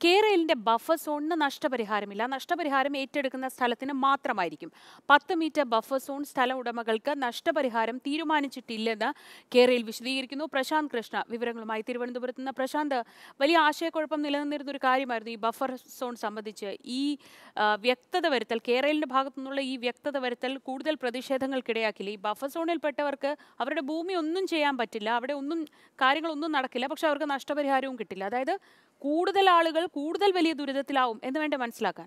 കേരളിന്റെ buffer സോണിന് നഷ്ടപരിഹാരമില്ല നഷ്ടപരിഹാരം ഏറ്റെടുക്കുന്ന സ്ഥലത്തിന് മാത്രമായിരിക്കും പത്ത് മീറ്റർ ബഫർ സോൺ സ്ഥല ഉടമകൾക്ക് നഷ്ടപരിഹാരം തീരുമാനിച്ചിട്ടില്ലെന്ന് കേരയിൽ വിശദീകരിക്കുന്നു പ്രശാന്ത് കൃഷ്ണ വിവരങ്ങളുമായി തിരുവനന്തപുരത്ത് നിന്ന് പ്രശാന്ത് വലിയ ആശയക്കുഴപ്പം നിലനിന്നിരുന്ന ഒരു കാര്യമായിരുന്നു ഈ ബഫർ സോൺ സംബന്ധിച്ച് ഈ ആ, വ്യക്തത വരുത്തൽ കേരളിന്റെ ഭാഗത്തു നിന്നുള്ള ഈ വ്യക്തത വരുത്തൽ കൂടുതൽ പ്രതിഷേധങ്ങൾക്കിടയാക്കില്ല ഈ ബഫർ സോണിൽപ്പെട്ടവർക്ക് അവരുടെ ഭൂമി ഒന്നും ചെയ്യാൻ പറ്റില്ല അവിടെ ഒന്നും കാര്യങ്ങളൊന്നും നടക്കില്ല പക്ഷെ അവർക്ക് നഷ്ടപരിഹാരവും കിട്ടില്ല അതായത് കൂടുതൽ ആളുകൾ കൂടുതൽ വലിയ ദുരിതത്തിലാവും എന്ന് വേണ്ട മനസ്സിലാക്കാൻ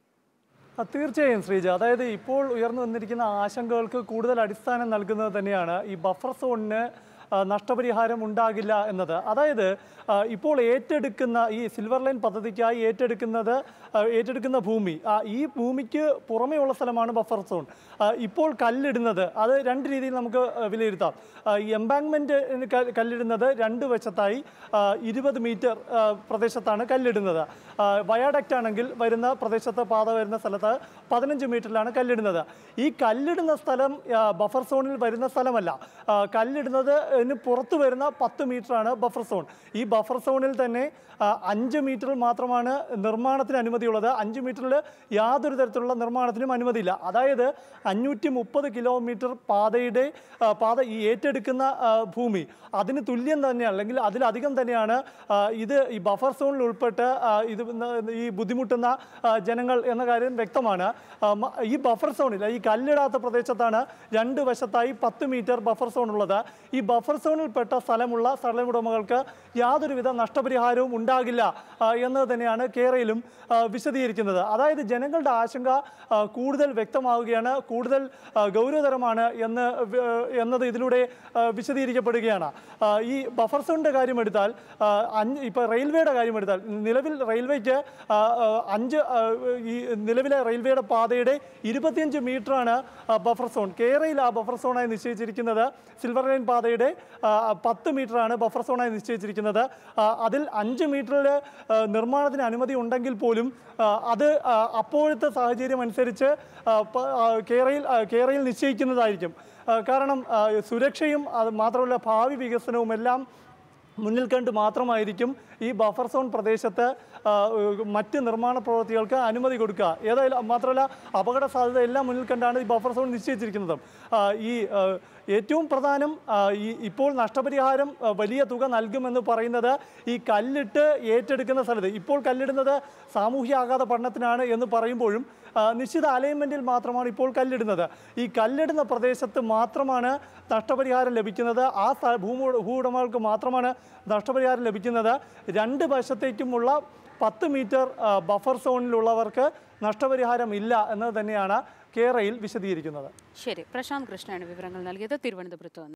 ആ, തീർച്ചയായും ശ്രീജ അതായത് ഇപ്പോൾ ഉയർന്നു വന്നിരിക്കുന്ന ആശങ്കകൾക്ക് കൂടുതൽ അടിസ്ഥാനം നൽകുന്നത് തന്നെയാണ് ഈ ബഫർ സോണിന് ആ, നഷ്ടപരിഹാരം ഉണ്ടാകില്ല എന്നത് അതായത് ആ, ഇപ്പോൾ ഏറ്റെടുക്കുന്ന ഈ സിൽവർ ലൈൻ പദ്ധതിക്കായി ഏറ്റെടുക്കുന്നത് ആ, ഏറ്റെടുക്കുന്ന ഭൂമി ആ, ഈ ഭൂമിക്ക് പുറമേയുള്ള സ്ഥലമാണ് ബഫർ സോൺ ആ, ഇപ്പോൾ കല്ലിടുന്നത് അത് രണ്ട് രീതിയിൽ നമുക്ക് ആ, വിലയിരുത്താം ആ, ഈ എംബാങ്ക്മെന്റ് കല്ലിടുന്നത് രണ്ട് വശത്തായി ഇരുപത് മീറ്റർ ആ, പ്രദേശത്താണ് കല്ലിടുന്നത് ആ, വയാഡക്റ്റ് ആണെങ്കിൽ വരുന്ന പ്രദേശത്ത് പാത വരുന്ന സ്ഥലത്ത് പതിനഞ്ച് മീറ്ററിലാണ് കല്ലിടുന്നത് ഈ കല്ലിടുന്ന സ്ഥലം ആ, ബഫർ സോണിൽ വരുന്ന സ്ഥലമല്ല ആ, കല്ലിടുന്നത് ഇതിന് പുറത്ത് വരുന്ന പത്ത് മീറ്ററാണ് ബഫർ സോൺ ഈ ബഫർ സോണിൽ തന്നെ ആ, അഞ്ച് മീറ്ററിൽ മാത്രമാണ് നിർമ്മാണത്തിന് അനുമതിയുള്ളത് അഞ്ച് മീറ്ററിൽ യാതൊരു തരത്തിലുള്ള നിർമ്മാണത്തിനും അനുമതിയില്ല അതായത് അഞ്ഞൂറ്റി മുപ്പത് കിലോമീറ്റർ പാതയുടെ ആ, പാത ഈ ഏറ്റെടുക്കുന്ന ആ, ഭൂമി അതിന് തുല്യം തന്നെ അല്ലെങ്കിൽ അതിലധികം തന്നെയാണ് ആ, ഇത് ഈ ബഫർ സോണിൽ ഉൾപ്പെട്ട് ആ, ഇത് ന- ഈ ബുദ്ധിമുട്ടുന്ന ആ, ജനങ്ങൾ എന്ന കാര്യം വ്യക്തമാണ് ആ, മ- ഈ ബഫർ സോണിൽ ഈ കല്ലിടാത്ത പ്രദേശത്താണ് രണ്ട് വശത്തായി പത്ത് മീറ്റർ ബഫർ സോൺ ഉള്ളത് ഈ ബഫർ സോണിൽപ്പെട്ട സ്ഥലമുള്ള സ്ഥലമുടമകൾക്ക് യാതൊരുവിധ നഷ്ടപരിഹാരവും ഉണ്ടാകില്ല ആ, എന്നത് തന്നെയാണ് കേരളയിലും ആ, വിശദീകരിക്കുന്നത് അതായത് ജനങ്ങളുടെ ആശങ്ക ആ, കൂടുതൽ വ്യക്തമാവുകയാണ് കൂടുതൽ ആ, ഗൗരവതരമാണ് എന്ന് വ- എന്നത് ഇതിലൂടെ ആ, വിശദീകരിക്കപ്പെടുകയാണ് ആ, ഈ ബഫർ സോണിൻ്റെ കാര്യം എടുത്താൽ ആ, അഞ്ച് ഇപ്പോൾ റെയിൽവേയുടെ കാര്യം എടുത്താൽ നിലവിൽ റെയിൽവേക്ക് ആ, ആ, അഞ്ച് ആ, ഈ നിലവിലെ റെയിൽവേയുടെ പാതയുടെ ഇരുപത്തിയഞ്ച് മീറ്ററാണ് ആ, ബഫർ സോൺ കേരളയിൽ ആ ബഫർ സോണായി നിശ്ചയിച്ചിരിക്കുന്നത് സിൽവർ ലൈൻ പാതയുടെ ആ, പത്ത് മീറ്ററാണ് ബഫർ സോണായി നിശ്ചയിച്ചിരിക്കുന്നത് ആ, അതിൽ അഞ്ച് മീറ്ററിൽ ആ, നിർമ്മാണത്തിന് അനുമതി ഉണ്ടെങ്കിൽ പോലും ആ, അത് ആ, അപ്പോഴത്തെ സാഹചര്യം അനുസരിച്ച് ആ, പ- ആ, കേരളയിൽ ആ, കേരളയിൽ നിശ്ചയിക്കുന്നതായിരിക്കും ആ, കാരണം ആ, സുരക്ഷയും അത് മാത്രമല്ല ഭാവി വികസനവും എല്ലാം മുന്നിൽ കണ്ട് മാത്രമായിരിക്കും ഈ ബഫർ സോൺ പ്രദേശത്ത് ആ, മറ്റ് നിർമ്മാണ പ്രവൃത്തികൾക്ക് അനുമതി കൊടുക്കുക ഏതായാലും മാത്രമല്ല അപകട സാധ്യത എല്ലാം മുന്നിൽ കണ്ടാണ് ഈ ബഫർ സോൺ നിശ്ചയിച്ചിരിക്കുന്നത് ആ, ഈ ആ, ഏറ്റവും പ്രധാനം ആ, ഈ ഇപ്പോൾ നഷ്ടപരിഹാരം ആ, വലിയ തുക നൽകുമെന്ന് പറയുന്നത് ഈ കല്ലിട്ട് ഏറ്റെടുക്കുന്ന സ്ഥലത്ത് ഇപ്പോൾ കല്ലിടുന്നത് സാമൂഹ്യ ആഘാത പഠനത്തിനാണ് എന്ന് പറയുമ്പോഴും ആ, നിശ്ചിത അലൈൻമെൻറ്റിൽ മാത്രമാണ് ഇപ്പോൾ കല്ലിടുന്നത് ഈ കല്ലിടുന്ന പ്രദേശത്ത് മാത്രമാണ് നഷ്ടപരിഹാരം ലഭിക്കുന്നത് ആ സ്ഥ- ഭൂമി ഭൂ ഉടമകൾക്ക് മാത്രമാണ് നഷ്ടപരിഹാരം ലഭിക്കുന്നത് രണ്ട് വശത്തേക്കുമുള്ള പത്ത് മീറ്റർ ആ, ബഫർ സോണിലുള്ളവർക്ക് നഷ്ടപരിഹാരം ഇല്ല എന്നത് തന്നെയാണ് കേരളയിൽ വിശദീകരിക്കുന്നത് ശരി പ്രശാന്ത് കൃഷ്ണയാണ് വിവരങ്ങൾ നൽകിയത് തിരുവനന്തപുരത്ത് നിന്ന്